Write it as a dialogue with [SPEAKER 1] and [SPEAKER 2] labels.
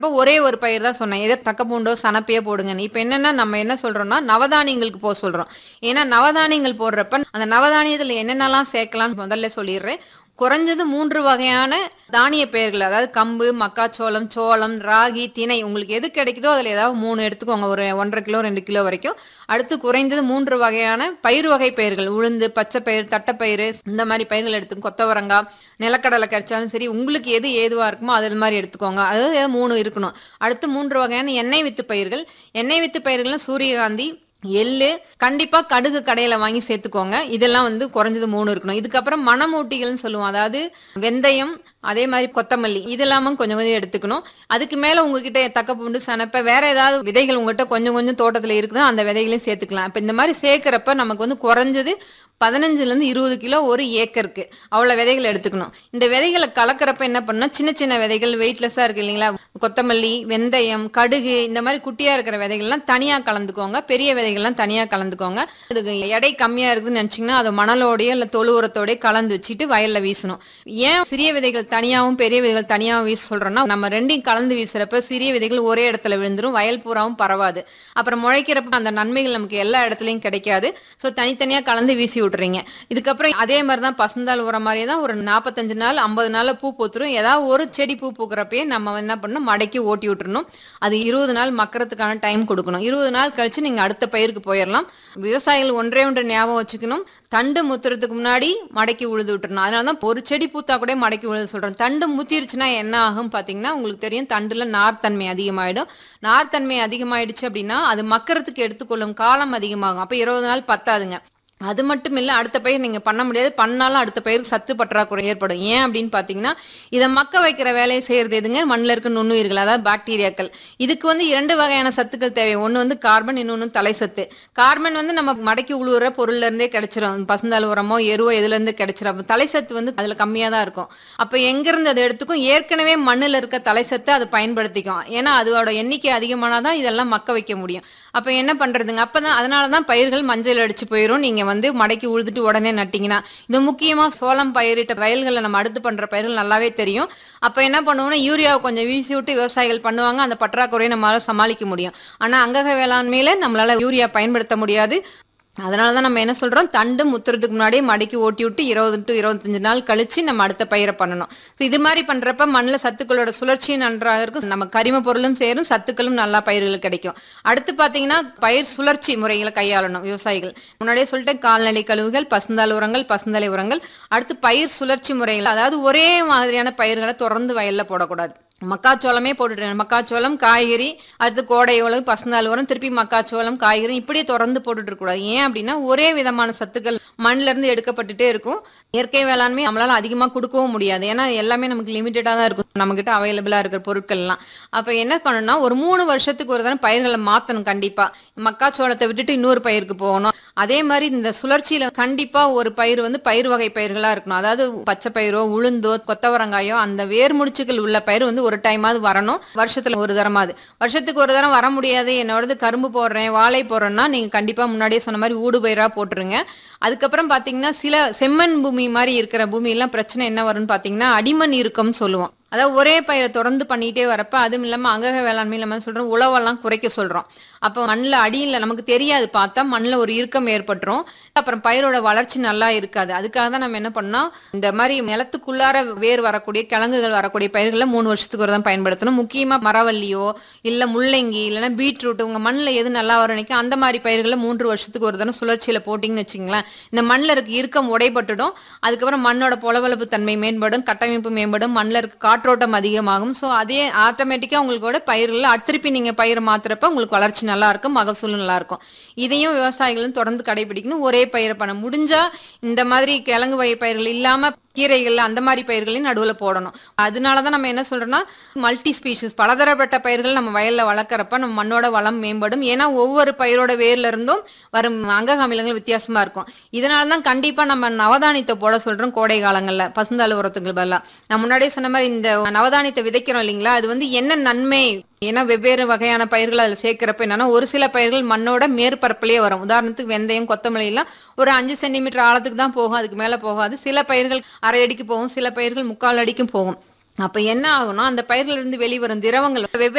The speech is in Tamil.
[SPEAKER 1] இப்போ ஒரே ஒரு பயிர் தான் சொன்னேன் எதோ தக்கப்பூண்டோ சனப்பையோ போடுங்கன்னு இப்போ என்னன்னா நம்ம என்ன சொல்றோம்னா நவதானியங்களுக்கு போக சொல்றோம் ஏன்னா நவதானியங்கள் போடுறப்ப அந்த நவதானியத்தில் என்னென்னலாம் சேர்க்கலாம்னு முதல்ல சொல்லிடுறேன் குறைஞ்சது மூன்று வகையான தானிய பெயர்கள் அதாவது கம்பு மக்காச்சோளம் சோளம் ராகி திணை உங்களுக்கு எது கிடைக்குதோ அதில் ஏதாவது மூணு எடுத்துக்கோங்க ஒரு ஒன்றரை கிலோ ரெண்டு கிலோ வரைக்கும் அடுத்து குறைந்தது மூன்று வகையான பயிர் வகை பயிர்கள் உளுந்து பச்சை பயிர் தட்டைப்பயிறு இந்த மாதிரி பயிர்கள் எடுத்து கொத்தவரங்காய் நிலக்கடலை கிடைச்சாலும் சரி உங்களுக்கு எது ஏதுவாக இருக்குமோ அது மாதிரி எடுத்துக்கோங்க அதாவது மூணு இருக்கணும் அடுத்து மூன்று வகையான எண்ணெய் வித்து பயிர்கள் எண்ணெய் வித்து பயிர்கள்லாம் சூரியகாந்தி எள்ளு கண்டிப்பா கடுகு கடையில வாங்கி சேர்த்துக்கோங்க இதெல்லாம் வந்து குறைஞ்சது மூணு இருக்கணும் இதுக்கப்புறம் மணமூட்டிகள்னு சொல்லுவோம் அதாவது வெந்தயம் அதே மாதிரி கொத்தமல்லி இதெல்லாமும் கொஞ்சம் கொஞ்சம் எடுத்துக்கணும் அதுக்கு மேல உங்ககிட்ட தக்கப்பூண்டு சனப்பை வேற ஏதாவது விதைகள் உங்ககிட்ட கொஞ்சம் கொஞ்சம் தோட்டத்துல இருக்குதோ அந்த விதைகளையும் சேர்த்துக்கலாம் இப்ப இந்த மாதிரி சேர்க்கிறப்ப நமக்கு வந்து குறைஞ்சது பதினஞ்சுல இருந்து இருபது கிலோ ஒரு ஏக்கருக்கு அவ்வளவு விதைகள் எடுத்துக்கணும் இந்த விதைகளை கலக்கிறப்ப என்ன பண்ணா சின்ன சின்ன விதைகள் வெயிட்லெஸ்ஸா இருக்கு இல்லைங்களா கொத்தமல்லி வெந்தயம் கடுகு இந்த மாதிரி குட்டியா இருக்கிற விதைகள்லாம் தனியா கலந்துக்கோங்க பெரிய விதைகள்லாம் தனியா கலந்துக்கோங்க இதுக்கு எடை கம்மியா இருக்குதுன்னு நினைச்சீங்கன்னா அதை மணலோடயோ இல்ல தொழு உரத்தோடய கலந்து வச்சுட்டு வயல்ல வீசணும் ஏன் சிறிய விதைகள் தனியாவும் பெரிய விதைகள் தனியாவும் வீச சொல்றோம்னா நம்ம ரெண்டையும் கலந்து வீசுறப்ப சிறிய விதைகள் ஒரே இடத்துல விழுந்துரும் வயல் பூராவும் பரவாது அப்புறம் முளைக்கிறப்ப அந்த நன்மைகள் நமக்கு எல்லா இடத்துலயும் கிடைக்காது ஸோ தனித்தனியா கலந்து வீசி விட்டுறீங்க இதுக்கப்புறம் அதே மாதிரி தான் பசுந்தாள் உரம் மாதிரியே தான் ஒரு நாற்பத்தஞ்சு நாள் ஐம்பது நாள்ல பூ பூத்துரும் ஏதாவது ஒரு செடி பூ பூக்கிறப்பயே நம்ம என்ன பண்ணணும் மடக்கி ஓட்டி விட்டுறணும் அது இருபது நாள் மக்கறதுக்கான டைம் கொடுக்கணும் இருபது நாள் கழிச்சு நீங்க அடுத்த பயிருக்கு போயிடலாம் விவசாயிகள் ஒன்றே ஒன்று ஞாபகம் வச்சுக்கணும் தண்டு முத்துறதுக்கு முன்னாடி மடக்கி உழுது விட்டுறணும் அதனால தான் ஒரு செடி பூத்தா கூட மடக்கி உழுது சொல்றோம் தண்டு முத்திருச்சுன்னா என்ன ஆகும் பாத்தீங்கன்னா உங்களுக்கு தெரியும் தண்டுல நார்த்தன்மை அதிகமாயிடும் நார்த்தன்மை அதிகமாயிடுச்சு அப்படின்னா அது மக்கறதுக்கு எடுத்துக்கொள்ளும் காலம் அதிகமாகும் அப்ப இருபது நாள் பத்தாதுங்க அது மட்டும் இல்ல அடுத்த பயிர் நீங்க பண்ண முடியாது பண்ணாலும் அடுத்த பயிருக்கு சத்து பற்றாக்குறை ஏற்படும் ஏன் அப்படின்னு பாத்தீங்கன்னா இதை மக்க வைக்கிற வேலையை செய்யறது எதுங்க மண்ணில் இருக்க நுண்ணுயிர்கள் அதாவது பாக்டீரியாக்கள் இதுக்கு வந்து இரண்டு வகையான சத்துக்கள் தேவை ஒன்று வந்து கார்பன் இன்னொன்று தலை சத்து கார்பன் வந்து நம்ம மடக்கி உழுவுற பொருள்ல இருந்தே கிடைச்சிரும் பசுந்தாள் உரமோ எருவோ எதுல இருந்து கிடைச்சிரும் அப்ப தலை சத்து வந்து அதுல கம்மியா தான் இருக்கும் அப்ப எங்க இருந்து அதை எடுத்துக்கும் ஏற்கனவே மண்ணுல இருக்க தலை சத்தை அதை பயன்படுத்திக்கும் ஏன்னா அதோட எண்ணிக்கை அதிகமானாதான் இதெல்லாம் மக்க வைக்க முடியும் அப்ப என்ன பண்றதுங்க அப்பதான் அதனாலதான் பயிர்கள் மஞ்சள் அடிச்சு போயிரும் நீங்க வந்து மடக்கி உழுதுட்டு உடனே நட்டீங்கன்னா இது முக்கியமா சோளம் பயிரிட்ட வயல்களை நம்ம அடுத்து பண்ற பயிர்கள் நல்லாவே தெரியும் அப்ப என்ன பண்ணுவோம்னா யூரியாவை கொஞ்சம் வீசி விட்டு விவசாயிகள் பண்ணுவாங்க அந்த பற்றாக்குறையை நம்மளால சமாளிக்க முடியும் ஆனா அங்கக வேளாண்மையில நம்மளால யூரியா பயன்படுத்த முடியாது அதனால தான் நம்ம என்ன சொல்றோம் தண்டு முத்துறதுக்கு முன்னாடியே மடக்கி ஓட்டி விட்டு இருபது டு இருபத்தஞ்சு நாள் கழிச்சு நம்ம அடுத்த பயிரை பண்ணணும் ஸோ இது மாதிரி பண்றப்ப மண்ணில் சத்துக்களோட சுழற்சியும் நன்றாக இருக்கும் நம்ம கரிம பொருளும் சேரும் சத்துக்களும் நல்லா பயிர்களுக்கு கிடைக்கும் அடுத்து பார்த்தீங்கன்னா பயிர் சுழற்சி முறைகளை கையாளணும் விவசாயிகள் முன்னாடியே சொல்லிட்டேன் கால்நடை கழிவுகள் பசுந்தாள் உரங்கள் பசுந்தலை உரங்கள் அடுத்து பயிர் சுழற்சி முறைகள் அதாவது ஒரே மாதிரியான பயிர்களை தொடர்ந்து வயல்ல போடக்கூடாது மக்காச்சோளமே போட்டுட்டு மக்காச்சோளம் காய்கறி அடுத்து கோடை உழவு பசுந்தாள் உரம் திருப்பி மக்காச்சோளம் காய்கறி இப்படியே தொடர்ந்து போட்டுட்டு இருக்கக்கூடாது ஏன் அப்படின்னா ஒரே விதமான சத்துக்கள் மண்ணுல இருந்து எடுக்கப்பட்டுட்டே இருக்கும் இயற்கை வேளாண்மை நம்மளால அதிகமா கொடுக்கவும் முடியாது ஏன்னா எல்லாமே நமக்கு லிமிட்டடா தான் இருக்கும் நம்ம கிட்ட அவைலபிளா இருக்கிற பொருட்கள் எல்லாம் அப்ப என்ன பண்ணணும்னா ஒரு மூணு வருஷத்துக்கு ஒரு தடவை பயிர்களை மாத்தணும் கண்டிப்பா மக்காச்சோளத்தை விட்டுட்டு இன்னொரு பயிருக்கு போகணும் அதே மாதிரி இந்த சுழற்சியில கண்டிப்பா ஒரு பயிர் வந்து பயிர் வகை பயிர்களா இருக்கணும் அதாவது பச்சை பயிரோ உளுந்தோ கொத்தவரங்காயோ அந்த வேர் முடிச்சுகள் உள்ள பயிர் வந்து ஒரு டைமாவது வரணும் வருஷத்துல ஒரு தரமாவது வருஷத்துக்கு ஒரு தரம் வர முடியாது என்னோடது கரும்பு போடுறேன் வாழை போடுறேன்னா நீங்க கண்டிப்பா முன்னாடியே சொன்ன மாதிரி ஊடு பயிரா போட்டுருங்க அதுக்கப்புறம் பாத்தீங்கன்னா சில செம்மண் பூமி மாதிரி இருக்கிற பூமி எல்லாம் பிரச்சனை என்ன வரும்னு பாத்தீங்கன்னா அடிமண் இருக்கும்னு சொல்லுவோம் அதாவது ஒரே பயிரை தொடர்ந்து பண்ணிட்டே வரப்ப அதுவும் இல்லாம அங்கக வேளாண்மை நம்ம சொல்றோம் உழவெல்லாம் குறைக்க சொல்றோம் அப்போ மண்ணில் அடியில் நமக்கு தெரியாது பார்த்தா மண்ணில் ஒரு இறுக்கம் ஏற்பட்டுரும் அப்புறம் பயிரோட வளர்ச்சி நல்லா இருக்காது அதுக்காக தான் நம்ம என்ன பண்ணோம் இந்த மாதிரி நிலத்துக்குள்ளார வேர் வரக்கூடிய கிழங்குகள் வரக்கூடிய பயிர்களை மூணு வருஷத்துக்கு ஒரு தான் பயன்படுத்தணும் முக்கியமா மரவள்ளியோ இல்ல முள்ளங்கி இல்லைன்னா பீட்ரூட் உங்க மண்ணில் எது நல்லா வரும் நினைக்கும் அந்த மாதிரி பயிர்களை மூன்று வருஷத்துக்கு ஒரு தடவை சுழற்சியில போட்டிங்கன்னு வச்சுங்களேன் இந்த மண்ணில் இருக்க இறுக்கம் உடைபட்டுடும் அதுக்கப்புறம் மண்ணோட பொலவலப்பு தன்மை மேம்படும் கட்டமைப்பு மேம்படும் மண்ணில் இருக்க காற்றோட்டம் அதிகமாகும் ஸோ அதே ஆட்டோமேட்டிக்காக உங்களோட பயிர்கள் திருப்பி நீங்கள் பயிர் மாத்துறப்ப உங்களுக்கு வளர்ச்சி நல்லா இருக்கும் மகசூலும் நல்லா இருக்கும் இதையும் விவசாயிகளும் தொடர்ந்து கடைபிடிக்கணும் ஒரே பயிரை பண்ண முடிஞ்சா இந்த மாதிரி கிழங்கு வகை பயிர்கள் இல்லாம கீரைகள் அந்த மாதிரி பயிர்களையும் நடுவில் போடணும் அதனால தான் நம்ம என்ன சொல்றோம்னா மல்டி ஸ்பீஷிஸ் பலதரப்பட்ட பயிர்கள் நம்ம வயல்ல வளர்க்குறப்ப நம்ம மண்ணோட வளம் மேம்படும் ஏன்னா ஒவ்வொரு பயிரோட வேர்ல இருந்தும் வரும் அங்கக அமிலங்கள் வித்தியாசமா இருக்கும் இதனால தான் கண்டிப்பா நம்ம நவதானியத்தை போட சொல்றோம் கோடை காலங்கள்ல பசுந்தாள் உரத்துக்கு பதிலாக நான் முன்னாடியே சொன்ன மாதிரி இந்த நவதானியத்தை விதைக்கிறோம் இல்லைங்களா அது வந்து என்ன நன்மை ஏன்னா வெவ்வேறு வகையான பயிர்கள் அதில் சேர்க்கிறப்ப என்னன்னா ஒரு சில பயிர்கள் மண்ணோட மேற்பரப்புலயே வரும் உதாரணத்துக்கு வெந்தயம் கொத்தமல்லி எல்லாம் ஒரு அஞ்சு சென்டிமீட்டர் ஆழத்துக்கு தான் போகும் அதுக்கு மேல போகாது சில பயிர்கள் அரை அடிக்கு போகும் சில பயிர்கள் முக்கால் அடிக்கும் போகும் அப்ப என்ன ஆகும்னா அந்த பயிர்ல இருந்து வெளிவரும் திரவங்கள் வெவ்வேறு